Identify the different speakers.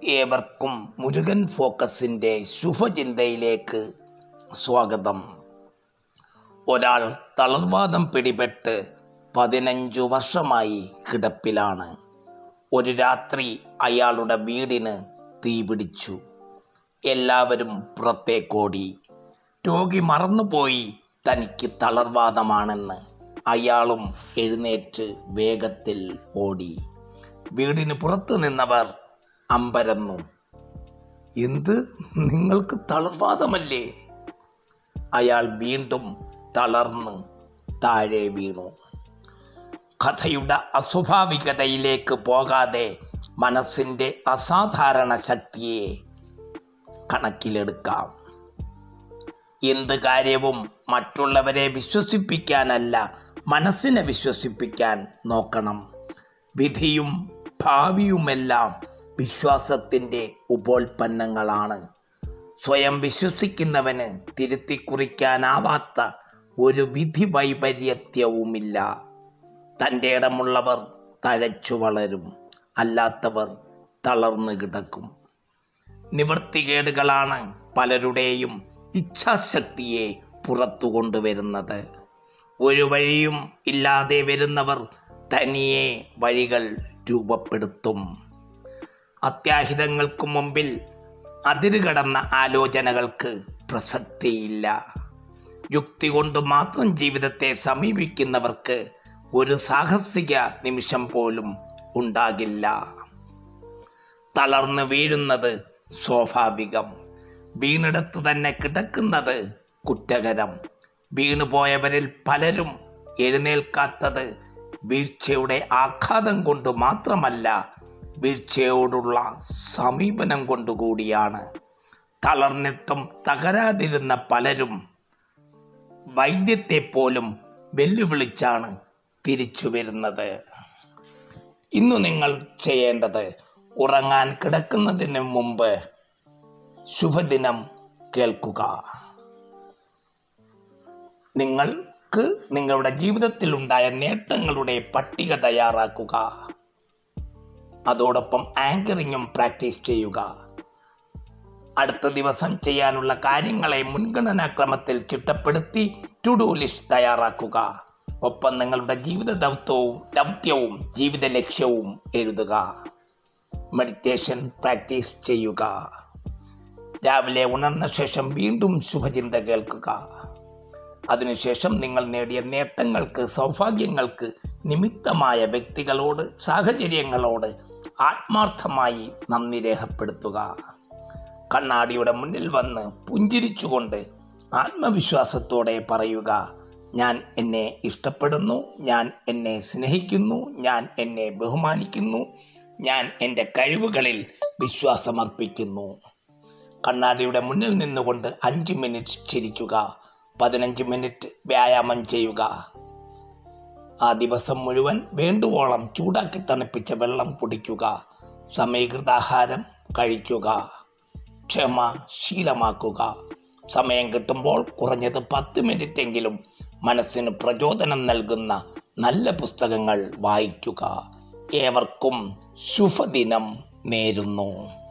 Speaker 1: ഏവർക്കും മുരുകൻ ഫോക്കസിൻ്റെ ശുഭചിന്തയിലേക്ക് സ്വാഗതം ഒരാൾ തളർവാദം പിടിപെട്ട് പതിനഞ്ചു വർഷമായി കിടപ്പിലാണ് ഒരു രാത്രി അയാളുടെ വീടിന് തീപിടിച്ചു എല്ലാവരും പുറത്തേക്കോടി രോഗി മറന്നുപോയി തനിക്ക് തളർവാദമാണെന്ന് അയാളും എഴുന്നേറ്റ് വേഗത്തിൽ ഓടി വീടിന് പുറത്തു നിന്നവർ അമ്പരന്നു എന്ത് നിങ്ങൾക്ക് തളർവാദമല്ലേ അയാൾ വീണ്ടും തളർന്ന് താഴെ വീണു കഥയുടെ അസ്വാഭാവികതയിലേക്ക് പോകാതെ മനസ്സിൻ്റെ അസാധാരണ ശക്തിയെ കണക്കിലെടുക്കാം എന്ത് കാര്യവും മറ്റുള്ളവരെ വിശ്വസിപ്പിക്കാനല്ല മനസ്സിനെ വിശ്വസിപ്പിക്കാൻ നോക്കണം വിധിയും ഭാവിയുമെല്ലാം വിശ്വാസത്തിൻ്റെ ഉപോൽപ്പന്നങ്ങളാണ് സ്വയം വിശ്വസിക്കുന്നവന് തിരുത്തി കുറിക്കാനാവാത്ത ഒരു വിധി വൈപര്യത്യവുമില്ല തൻ്റെ ഇടമുള്ളവർ തഴച്ചു വളരും അല്ലാത്തവർ തളർന്നു കിടക്കും നിവൃത്തികേടുകളാണ് പലരുടെയും ഇച്ഛാശക്തിയെ പുറത്തു കൊണ്ടുവരുന്നത് ഒരു വഴിയും ഇല്ലാതെ വരുന്നവർ തനിയെ വഴികൾ രൂപപ്പെടുത്തും അത്യാഹിതങ്ങൾക്ക് മുമ്പിൽ അതിരുകടന്ന ആലോചനകൾക്ക് പ്രസക്തിയില്ല യുക്തി കൊണ്ട് മാത്രം ജീവിതത്തെ സമീപിക്കുന്നവർക്ക് ഒരു സാഹസിക നിമിഷം പോലും ഉണ്ടാകില്ല തളർന്ന് വീഴുന്നത് സ്വാഭാവികം വീണിടത്ത് തന്നെ കിടക്കുന്നത് കുറ്റകരം വീണുപോയവരിൽ പലരും എഴുന്നേൽക്കാത്തത് വീഴ്ചയുടെ ആഘാതം കൊണ്ട് മാത്രമല്ല വീഴ്ചയോടുള്ള സമീപനം കൊണ്ടുകൂടിയാണ് തളർന്നിട്ടും തകരാതിരുന്ന പലരും വൈദ്യത്തെ പോലും വെല്ലുവിളിച്ചാണ് തിരിച്ചു വരുന്നത് ഇന്നു നിങ്ങൾ ചെയ്യേണ്ടത് ഉറങ്ങാൻ കിടക്കുന്നതിന് മുമ്പ് ശുഭദിനം കേൾക്കുക നിങ്ങൾക്ക് നിങ്ങളുടെ ജീവിതത്തിലുണ്ടായ നേട്ടങ്ങളുടെ പട്ടിക തയ്യാറാക്കുക അതോടൊപ്പം ആങ്കറിങ്ങും പ്രാക്ടീസ് ചെയ്യുക അടുത്ത ദിവസം ചെയ്യാനുള്ള കാര്യങ്ങളെ മുൻഗണനാക്രമത്തിൽ ചിട്ടപ്പെടുത്തി ടു ഡു ലിസ്റ്റ് തയ്യാറാക്കുക ഒപ്പം നിങ്ങളുടെ ജീവിത ദൗത്യവും ദൗത്യവും ജീവിത ലക്ഷ്യവും എഴുതുക മെഡിറ്റേഷൻ പ്രാക്ടീസ് ചെയ്യുക രാവിലെ ഉണർന്ന ശേഷം വീണ്ടും ശുഭചിന്ത കേൾക്കുക അതിനുശേഷം നിങ്ങൾ നേടിയ നേട്ടങ്ങൾക്ക് സൗഭാഗ്യങ്ങൾക്ക് നിമിത്തമായ വ്യക്തികളോട് സാഹചര്യങ്ങളോട് ആത്മാർത്ഥമായി നന്ദി രേഖപ്പെടുത്തുക കണ്ണാടിയുടെ മുന്നിൽ വന്ന് പുഞ്ചിരിച്ചുകൊണ്ട് ആത്മവിശ്വാസത്തോടെ പറയുക ഞാൻ എന്നെ ഇഷ്ടപ്പെടുന്നു ഞാൻ എന്നെ സ്നേഹിക്കുന്നു ഞാൻ എന്നെ ബഹുമാനിക്കുന്നു ഞാൻ എൻ്റെ കഴിവുകളിൽ വിശ്വാസമർപ്പിക്കുന്നു കണ്ണാടിയുടെ മുന്നിൽ നിന്നുകൊണ്ട് അഞ്ച് മിനിറ്റ് ചിരിക്കുക പതിനഞ്ച് മിനിറ്റ് വ്യായാമം ചെയ്യുക ആ ദിവസം മുഴുവൻ വേണ്ടുവോളം ചൂടാക്കി തണുപ്പിച്ച വെള്ളം കുടിക്കുക സമീകൃതാഹാരം കഴിക്കുക ക്ഷമ ശീലമാക്കുക സമയം കിട്ടുമ്പോൾ കുറഞ്ഞത് പത്ത് മിനിറ്റെങ്കിലും മനസ്സിന് പ്രചോദനം നൽകുന്ന നല്ല പുസ്തകങ്ങൾ വായിക്കുക ഏവർക്കും ശുഭദിനം നേരുന്നു